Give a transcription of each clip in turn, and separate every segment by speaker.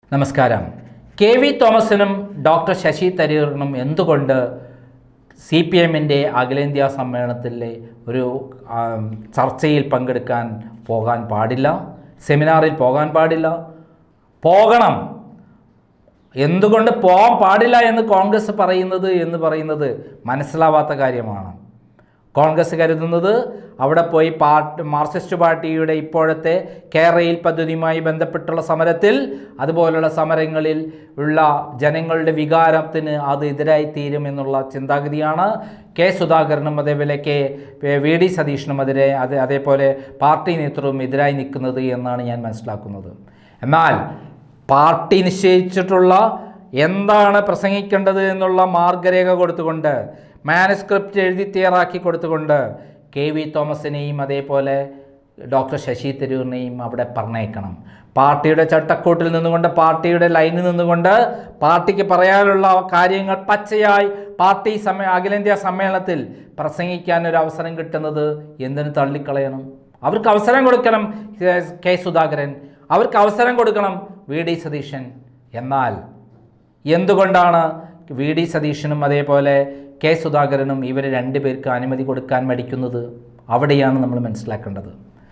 Speaker 1: നമസ്കാരം K V തോമസിനും doctor Shashi തരൂരിനും എന്തുകൊണ്ട് സി പി എമ്മിൻ്റെ അഖിലേന്ത്യാ സമ്മേളനത്തിലെ ഒരു ആ, ചർച്ചയിൽ പങ്കെടുക്കാൻ പോകാൻ പാടില്ല സെമിനാറിൽ പോകാൻ പാടില്ല പോകണം എന്തുകൊണ്ട് പോകാൻ പാടില്ല എന്ന് കോൺഗ്രസ് പറയുന്നത് എന്ന് പറയുന്നത് മനസ്സിലാവാത്ത കാര്യമാണ് കോൺഗ്രസ് കരുതുന്നത് അവിടെ പോയി പാർട്ടി മാർക്സിസ്റ്റ് പാർട്ടിയുടെ ഇപ്പോഴത്തെ കേരയിൽ പദ്ധതിയുമായി ബന്ധപ്പെട്ടുള്ള സമരത്തിൽ അതുപോലുള്ള സമരങ്ങളിൽ ഉള്ള ജനങ്ങളുടെ വികാരത്തിന് അത് എതിരായി തീരുമെന്നുള്ള ചിന്താഗതിയാണ് കെ സുധാകരനും അതേപോലെ കെ വി ഡി സതീഷിനും എതിരെ അത് അതേപോലെ പാർട്ടി നേതൃത്വവും എതിരായി നിൽക്കുന്നത് എന്നാണ് ഞാൻ മനസ്സിലാക്കുന്നത് എന്നാൽ പാർട്ടി നിശ്ചയിച്ചിട്ടുള്ള എന്താണ് പ്രസംഗിക്കേണ്ടത് എന്നുള്ള മാർഗരേഖ കൊടുത്തുകൊണ്ട് മാനസ്ക്രിപ്റ്റ് എഴുതി തയ്യാറാക്കി കൊടുത്തുകൊണ്ട് കെ വി തോമസിനെയും അതേപോലെ ഡോക്ടർ ശശി തരൂരിനെയും അവിടെ പറഞ്ഞേക്കണം പാർട്ടിയുടെ ചട്ടക്കൂട്ടിൽ നിന്നുകൊണ്ട് പാർട്ടിയുടെ ലൈനിൽ നിന്നുകൊണ്ട് പാർട്ടിക്ക് പറയാനുള്ള കാര്യങ്ങൾ പച്ചയായി പാർട്ടി സമ്മേ അഖിലേന്ത്യാ സമ്മേളനത്തിൽ പ്രസംഗിക്കാൻ ഒരു അവസരം കിട്ടുന്നത് എന്തിനു തള്ളിക്കളയണം അവർക്ക് അവസരം കൊടുക്കണം കെ- കെ സുധാകരൻ അവർക്ക് അവസരം കൊടുക്കണം വി ഡി സതീശൻ എന്നാൽ എന്തുകൊണ്ടാണ് വി ഡി സതീശനും അതേപോലെ കെ സുധാകരനും ഇവർ രണ്ടുപേർക്ക് അനുമതി കൊടുക്കാൻ മടിക്കുന്നത് അവിടെയാണ് നമ്മൾ മനസ്സിലാക്കേണ്ടത്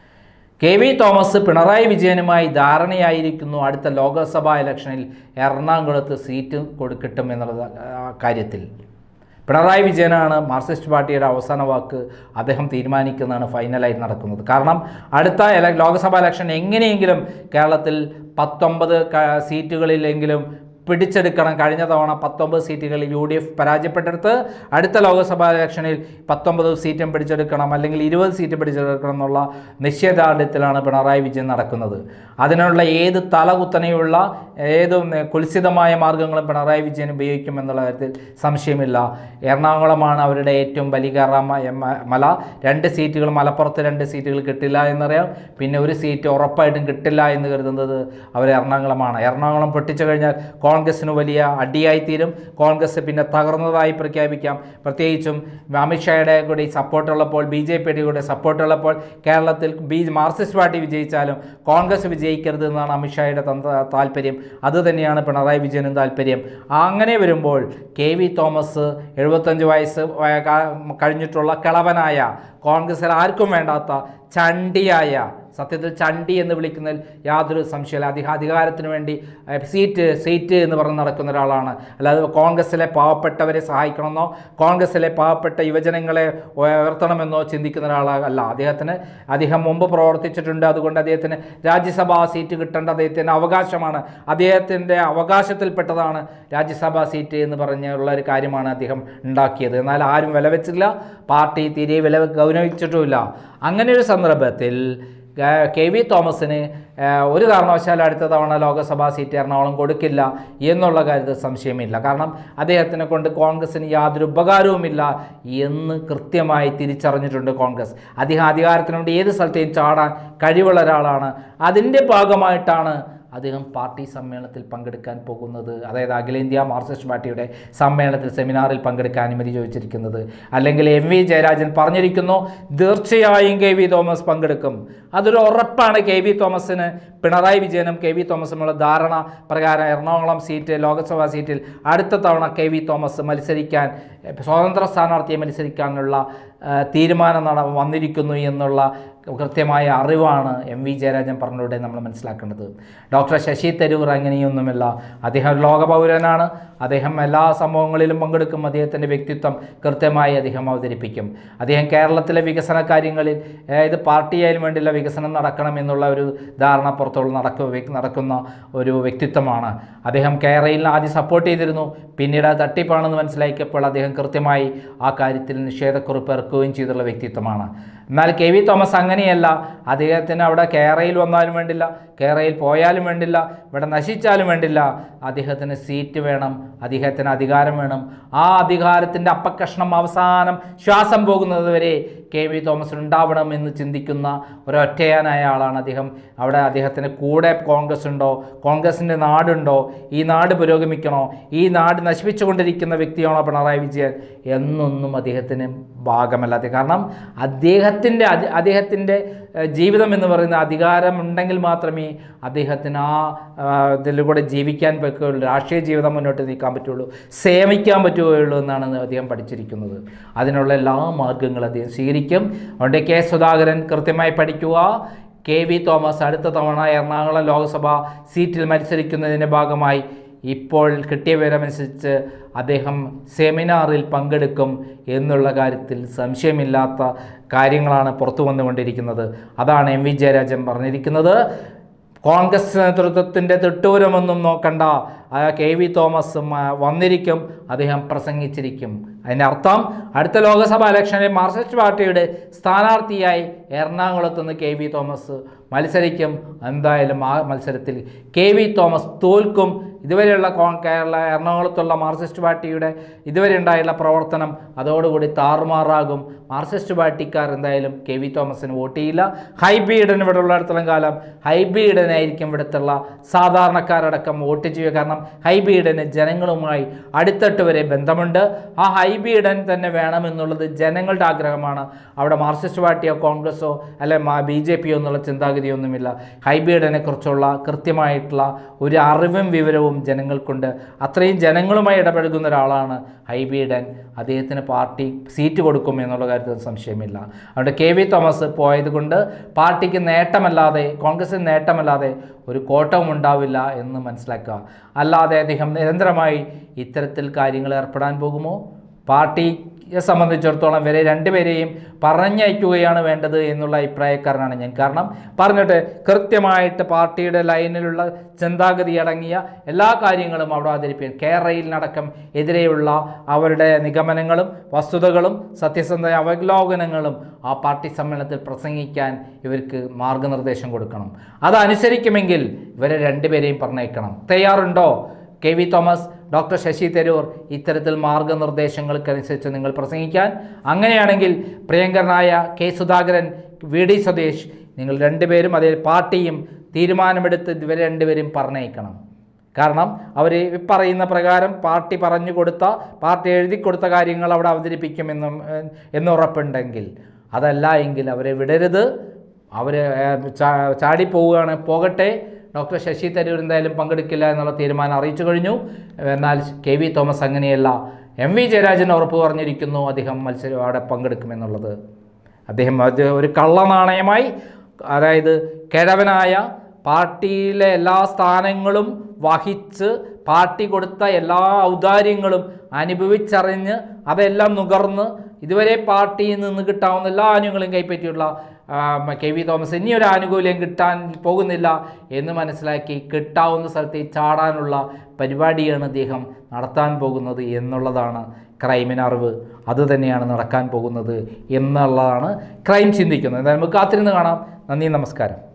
Speaker 1: കെ വി തോമസ് പിണറായി വിജയനുമായി ധാരണയായിരിക്കുന്നു അടുത്ത ലോക്സഭാ ഇലക്ഷനിൽ എറണാകുളത്ത് സീറ്റ് കൊടു കിട്ടും എന്നുള്ള ആ, കാര്യത്തിൽ പിണറായി വിജയനാണ് മാർക്സിസ്റ്റ് പാർട്ടിയുടെ അവസാന വാക്ക് അദ്ദേഹം തീരുമാനിക്കുന്നതാണ് ഫൈനലായി നടക്കുന്നത് കാരണം അടുത്ത എല ലോക്സഭാ ഇലക്ഷൻ എങ്ങനെയെങ്കിലും കേരളത്തിൽ പത്തൊമ്പത് ക- സീറ്റുകളിലെങ്കിലും പിടിച്ചെടുക്കണം കഴിഞ്ഞ തവണ പത്തൊമ്പത് സീറ്റുകളിൽ യു ഡി എഫ് പരാജയപ്പെട്ടെടുത്ത് അടുത്ത ലോക്സഭാ ഇലക്ഷനിൽ പത്തൊമ്പത് സീറ്റും പിടിച്ചെടുക്കണം അല്ലെങ്കിൽ ഇരുപത് സീറ്റ് പിടിച്ചെടുക്കണം എന്നുള്ള നിശ്ചയദാർഢ്യത്തിലാണ് പിണറായി വിജയൻ നടക്കുന്നത് അതിനുള്ള ഏത് തലകുത്തനെയുള്ള ഏത് കുൽസിതമായ മാർഗങ്ങളും പിണറായി വിജയൻ ഉപയോഗിക്കും എന്നുള്ള കാര്യത്തിൽ സംശയമില്ല എറണാകുളമാണ് അവരുടെ ഏറ്റവും ബലികേറ മല രണ്ട് സീറ്റുകൾ മലപ്പുറത്ത് രണ്ട് സീറ്റുകൾ കിട്ടില്ല എന്നറിയാം പിന്നെ ഒരു സീറ്റ് ഉറപ്പായിട്ടും കിട്ടില്ല എന്ന് കരുതുന്നത് അവർ എറണാകുളമാണ് എറണാകുളം പൊട്ടിച്ചു കഴിഞ്ഞാൽ കോൺഗ്രസ്സിന് വലിയ അടിയായി തീരും കോൺഗ്രസ് പിന്നെ തകർന്നതായി പ്രഖ്യാപിക്കാം പ്രത്യേകിച്ചും അമിത്ഷായുടെ കൂടി സപ്പോർട്ടുള്ളപ്പോൾ ബി ജെ പിയുടെ കൂടെ സപ്പോർട്ടുള്ളപ്പോൾ കേരളത്തിൽ ബി മാർക്സിസ്റ്റ് പാർട്ടി വിജയിച്ചാലും കോൺഗ്രസ് വിജയിക്കരുത് എന്നാണ് അമിത്ഷായുടെ തന്ത്ര താല്പര്യം അതുതന്നെയാണ് പിണറായി വിജയനും താല്പര്യം അങ്ങനെ വരുമ്പോൾ കെ വി തോമസ് എഴുപത്തഞ്ച് വയസ്സ് വയ- ക- കഴിഞ്ഞിട്ടുള്ള കിളവനായ കോൺഗ്രസ്സിൽ ആർക്കും വേണ്ടാത്ത ചണ്ടിയായ സത്യത്തിൽ ചണ്ടി എന്ന് വിളിക്കുന്നതിൽ യാതൊരു സംശയമില്ല അധിക അധികാരത്തിന് വേണ്ടി ഏഹ്, സീറ്റ് സീറ്റ് എന്ന് പറഞ്ഞ് നടക്കുന്ന ഒരാളാണ് അല്ലാതെ കോൺഗ്രസ്സിലെ പാവപ്പെട്ടവരെ സഹായിക്കണമെന്നോ കോൺഗ്രസ്സിലെ പാവപ്പെട്ട യുവജനങ്ങളെ ഉയർത്തണമെന്നോ ചിന്തിക്കുന്ന ഒരാളല്ല അദ്ദേഹത്തിന് അദ്ദേഹം മുമ്പ് പ്രവർത്തിച്ചിട്ടുണ്ട് അതുകൊണ്ട് അദ്ദേഹത്തിന് രാജ്യസഭാ സീറ്റ് കിട്ടേണ്ട അദ്ദേഹത്തിൻ്റെ അവകാശമാണ് അദ്ദേഹത്തിൻ്റെ അവകാശത്തിൽപ്പെട്ടതാണ് രാജ്യസഭാ സീറ്റ് എന്ന് പറഞ്ഞുള്ള ഒരു കാര്യമാണ് അദ്ദേഹം ഉണ്ടാക്കിയത് എന്നാൽ ആരും വില വെച്ചില്ല പാർട്ടി തീരെ വില ഗൗരവിച്ചിട്ടുമില്ല അങ്ങനെ ഒരു സന്ദർഭത്തിൽ ഗ- കെ വി തോമസിന് ആ, ഒരു കാരണവശാലും അടുത്ത തവണ ലോക്സഭാ സീറ്റ് എറണാകുളം കൊടുക്കില്ല എന്നുള്ള കാര്യത്തിൽ സംശയമില്ല കാരണം അദ്ദേഹത്തിനെ കൊണ്ട് കോൺഗ്രസ്സിന് യാതൊരു ഉപകാരവുമില്ല എന്ന് കൃത്യമായി തിരിച്ചറിഞ്ഞിട്ടുണ്ട് കോൺഗ്രസ് അദ്ദേഹം അധികാരത്തിന് വേണ്ടി ഏത് സ്ഥലത്തെയും ചാടാൻ കഴിവുള്ള ഒരാളാണ് അതിൻ്റെ ഭാഗമായിട്ടാണ് അദ്ദേഹം പാർട്ടി സമ്മേളനത്തിൽ പങ്കെടുക്കാൻ പോകുന്നത് അതായത് അഖിലേന്ത്യാ മാർക്സിസ്റ്റ് പാർട്ടിയുടെ സമ്മേളനത്തിൽ സെമിനാറിൽ പങ്കെടുക്കാൻ അനുമതി ചോദിച്ചിരിക്കുന്നത് അല്ലെങ്കിൽ എം വി ജയരാജൻ പറഞ്ഞിരിക്കുന്നു തീർച്ചയായും കെ വി തോമസ് പങ്കെടുക്കും അതൊരു ഉറപ്പാണ് കെ വി തോമസിന് പിണറായി വിജയനും കെ വി തോമസുമുള്ള ധാരണ പ്രകാരം എറണാകുളം സീറ്റ് ലോക്സഭാ സീറ്റിൽ അടുത്ത തവണ കെ വി തോമസ് മത്സരിക്കാൻ എ, സ്വതന്ത്ര സ്ഥാനാർത്ഥിയെ മത്സരിക്കാനുള്ള ആ, തീരുമാനം നട വന്നിരിക്കുന്നു എന്നുള്ള കൃത്യമായ അറിവാണ് എം വി ജയരാജൻ പറഞ്ഞിലൂടെ നമ്മൾ മനസ്സിലാക്കേണ്ടത് ഡോക്ടർ ശശി തരൂർ അങ്ങനെയൊന്നുമില്ല അദ്ദേഹം ഒരു ലോകപൗരനാണ് അദ്ദേഹം എല്ലാ സംഭവങ്ങളിലും പങ്കെടുക്കും അദ്ദേഹത്തിൻ്റെ വ്യക്തിത്വം കൃത്യമായി അദ്ദേഹം അവതരിപ്പിക്കും അദ്ദേഹം കേരളത്തിലെ വികസന കാര്യങ്ങളിൽ ഏത് പാർട്ടിയായാലും വേണ്ടിയുള്ള വികസനം നടക്കണം എന്നുള്ള ഒരു ധാരണ പുറത്തുള്ള നടക്കു നടക്കുന്ന ഒരു വ്യക്തിത്വമാണ് അദ്ദേഹം കേരളയിൽ ആദ്യം സപ്പോർട്ട് ചെയ്തിരുന്നു പിന്നീട് അത് തട്ടിപ്പാണെന്ന് മനസ്സിലാക്കിയപ്പോൾ അദ്ദേഹം കൃത്യമായി ആ കാര്യത്തിൽ നിഷേധക്കുറിപ്പ് ഇറക്കുകയും ചെയ്തുള്ള വ്യക്തിത്വമാണ് എന്നാൽ കെ വി തോമസ് അങ്ങനെയല്ല അദ്ദേഹത്തിന് അവിടെ കേരളയിൽ വന്നാലും വേണ്ടില്ല കേരളയിൽ പോയാലും വേണ്ടില്ല ഇവിടെ നശിച്ചാലും വേണ്ടില്ല അദ്ദേഹത്തിന് സീറ്റ് വേണം അദ്ദേഹത്തിന് അധികാരം വേണം ആ അധികാരത്തിൻ്റെ അപ്പക്കഷ്ണം അവസാനം ശ്വാസം പോകുന്നത് വരെ കെ വി തോമസിന് ഉണ്ടാവണമെന്ന് ചിന്തിക്കുന്ന ഒരൊറ്റയാനായ ആളാണ് അദ്ദേഹം അവിടെ അദ്ദേഹത്തിന് കൂടെ കോൺഗ്രസ് ഉണ്ടോ കോൺഗ്രസിൻ്റെ നാടുണ്ടോ ഈ നാട് പുരോഗമിക്കണോ ഈ നാട് നശിപ്പിച്ചുകൊണ്ടിരിക്കുന്ന വ്യക്തിയാണോ പിണറായി വിജയൻ എന്നൊന്നും അദ്ദേഹത്തിന് ഭാഗമല്ലാത്ത കാരണം അദ്ദേഹത്തിൻ്റെ അദ്ദേഹത്തിൻ്റെ ഏഹ്, ജീവിതം എന്ന് പറയുന്ന അധികാരം ഉണ്ടെങ്കിൽ മാത്രമേ അദ്ദേഹത്തിന് ആ ആ, ഇതിലൂടെ ജീവിക്കാൻ പറ്റുകയുള്ളൂ രാഷ്ട്രീയ ജീവിതം മുന്നോട്ട് നീക്കാൻ പറ്റുള്ളൂ സേവിക്കാൻ പറ്റുകയുള്ളൂ എന്നാണ് അദ്ദേഹം പഠിച്ചിരിക്കുന്നത് അതിനുള്ള എല്ലാ മാർഗങ്ങളും അദ്ദേഹം സ്വീകരിക്കും അതുകൊണ്ട് കെ സുധാകരൻ കൃത്യമായി പഠിക്കുക കെ വി തോമസ് അടുത്ത തവണ എറണാകുളം ലോക്സഭ സീറ്റിൽ മത്സരിക്കുന്നതിൻ്റെ ഭാഗമായി ഇപ്പോൾ കിട്ടിയ വിവരമനുസരിച്ച് അദ്ദേഹം സെമിനാറിൽ പങ്കെടുക്കും എന്നുള്ള കാര്യത്തിൽ സംശയമില്ലാത്ത കാര്യങ്ങളാണ് പുറത്തു വന്നുകൊണ്ടിരിക്കുന്നത് അതാണ് എം വി ജയരാജൻ പറഞ്ഞിരിക്കുന്നത് കോൺഗ്രസ് നേതൃത്വത്തിൻ്റെ തിട്ടൂരമൊന്നും നോക്കണ്ട ആ കെ വി തോമസ് മ- വന്നിരിക്കും അദ്ദേഹം പ്രസംഗിച്ചിരിക്കും അതിൻ്റെ അർത്ഥം അടുത്ത ലോക്സഭാ ഇലക്ഷനിൽ മാർക്സിസ്റ്റ് പാർട്ടിയുടെ സ്ഥാനാർത്ഥിയായി എറണാകുളത്ത് നിന്ന് കെ വി തോമസ് മത്സരിക്കും എന്തായാലും ആ മത്സരത്തിൽ കെ വി തോമസ് തോൽക്കും ഇതുവരെയുള്ള കോ കേരള എറണാകുളത്തുള്ള മാർക്സിസ്റ്റ് പാർട്ടിയുടെ ഇതുവരെ ഉണ്ടായുള്ള പ്രവർത്തനം അതോടുകൂടി താറുമാറാകും മാർക്സിസ്റ്റ് പാർട്ടിക്കാർ എന്തായാലും കെ വി തോമസിന് വോട്ട് ചെയ്യില്ല ഹൈബീഡൻ ഇവിടെ ഉള്ളിടത്തോളം കാലം ഹൈബീഡനായിരിക്കും ഇവിടുത്തുള്ള സാധാരണക്കാരടക്കം വോട്ട് ചെയ്യുക കാരണം ഹൈബീഡന് ജനങ്ങളുമായി അടിത്തട്ട് വരെ ബന്ധമുണ്ട് ആ ഹൈബീഡൻ തന്നെ വേണമെന്നുള്ളത് ജനങ്ങളുടെ ആഗ്രഹമാണ് അവിടെ മാർക്സിസ്റ്റ് പാർട്ടിയോ കോൺഗ്രസോ അല്ലെ ബി ജെ പിയോ എന്നുള്ള ചിന്താഗതിയൊന്നുമില്ല ഹൈബീഡനെ കുറിച്ചുള്ള കൃത്യമായിട്ടുള്ള ഒരു അറിവും വിവരവും ജനങ്ങൾക്കുണ്ട് അത്രയും ജനങ്ങളുമായി ഇടപഴകുന്ന ഒരാളാണ് ഹൈബീഡൻ അദ്ദേഹത്തിന് പാർട്ടി സീറ്റ് കൊടുക്കും എന്നുള്ള കാര്യത്തിൽ സംശയമില്ല അതുകൊണ്ട് കെ വി തോമസ് പോയത് കൊണ്ട് പാർട്ടിക്ക് നേട്ടമല്ലാതെ കോൺഗ്രസിന് നേട്ടമല്ലാതെ ഒരു കോട്ടവും ഉണ്ടാവില്ല എന്ന് മനസ്സിലാക്കുക അല്ലാതെ അദ്ദേഹം നിരന്തരമായി ഇത്തരത്തിൽ കാര്യങ്ങൾ ഏർപ്പെടാൻ പോകുമോ പാർട്ടിയെ സംബന്ധിച്ചിടത്തോളം വരെ രണ്ടുപേരെയും പറഞ്ഞയക്കുകയാണ് വേണ്ടത് എന്നുള്ള അഭിപ്രായക്കാരനാണ് ഞാൻ കാരണം പറഞ്ഞിട്ട് കൃത്യമായിട്ട് പാർട്ടിയുടെ ലൈനിലുള്ള ചിന്താഗതി അടങ്ങിയ എല്ലാ കാര്യങ്ങളും അവിടെ അവതരിപ്പിക്കും കേരളയിലടക്കം എതിരെയുള്ള അവരുടെ നിഗമനങ്ങളും വസ്തുതകളും സത്യസന്ധ അവലോകനങ്ങളും ആ പാർട്ടി സമ്മേളനത്തിൽ പ്രസംഗിക്കാൻ ഇവർക്ക് മാർഗനിർദ്ദേശം കൊടുക്കണം അതനുസരിക്കുമെങ്കിൽ ഇവരെ രണ്ടുപേരെയും പറഞ്ഞേക്കണം തയ്യാറുണ്ടോ K V Thomas doctor Shashi Tharoor ഇത്തരത്തിൽ മാർഗനിർദ്ദേശങ്ങൾക്കനുസരിച്ച് നിങ്ങൾ പ്രസംഗിക്കാൻ അങ്ങനെയാണെങ്കിൽ പ്രിയങ്കരനായ K Sudhakaran V D Swadesh നിങ്ങൾ രണ്ടുപേരും അതേ പാർട്ടിയും തീരുമാനമെടുത്ത് ഇവരെ രണ്ടുപേരും പറഞ്ഞയക്കണം കാരണം അവർ പറയുന്ന പ്രകാരം പാർട്ടി പറഞ്ഞു കൊടുത്ത പാർട്ടി എഴുതി കൊടുത്ത കാര്യങ്ങൾ അവിടെ അവതരിപ്പിക്കുമെന്നും ഏഹ്, എന്നുറപ്പുണ്ടെങ്കിൽ അതല്ല എങ്കിൽ അവരെ വിടരുത് അവർ ചാടിപ്പോവുകയാണ് പോകട്ടെ ഡോക്ടർ ശശി തരൂർ എന്തായാലും പങ്കെടുക്കില്ല എന്നുള്ള തീരുമാനം അറിയിച്ചു കഴിഞ്ഞു എന്നാൽ കെ വി തോമസ് അങ്ങനെയല്ല എം വി ജയരാജൻ ഉറപ്പ് പറഞ്ഞിരിക്കുന്നു അദ്ദേഹം മത്സരം അവിടെ പങ്കെടുക്കുമെന്നുള്ളത് അദ്ദേഹം അത് ഒരു കള്ളനാണയമായി അതായത് കിഴവനായ പാർട്ടിയിലെ എല്ലാ സ്ഥാനങ്ങളും വഹിച്ച് പാർട്ടി കൊടുത്ത എല്ലാ ഔദാര്യങ്ങളും അനുഭവിച്ചറിഞ്ഞ് അതെല്ലാം നുകർന്ന് ഇതുവരെ പാർട്ടിയിൽ നിന്ന് കിട്ടാവുന്ന എല്ലാ ആനുകൂല്യം കൈപ്പറ്റിയുള്ള ആ, കെ വി തോമസ് ഇനി ഒരു ആനുകൂല്യം കിട്ടാൻ പോകുന്നില്ല എന്ന് മനസ്സിലാക്കി കിട്ടാവുന്ന സ്ഥലത്ത് ചാടാനുള്ള പരിപാടിയാണ് അദ്ദേഹം നടത്താൻ പോകുന്നത് എന്നുള്ളതാണ് ക്രൈമിന് അറിവ് അത് തന്നെയാണ് നടക്കാൻ പോകുന്നത് എന്നുള്ളതാണ് ക്രൈം ചിന്തിക്കുന്നത് എന്തായാലും നമുക്ക് കാത്തിരുന്ന് കാണാം നന്ദി നമസ്കാരം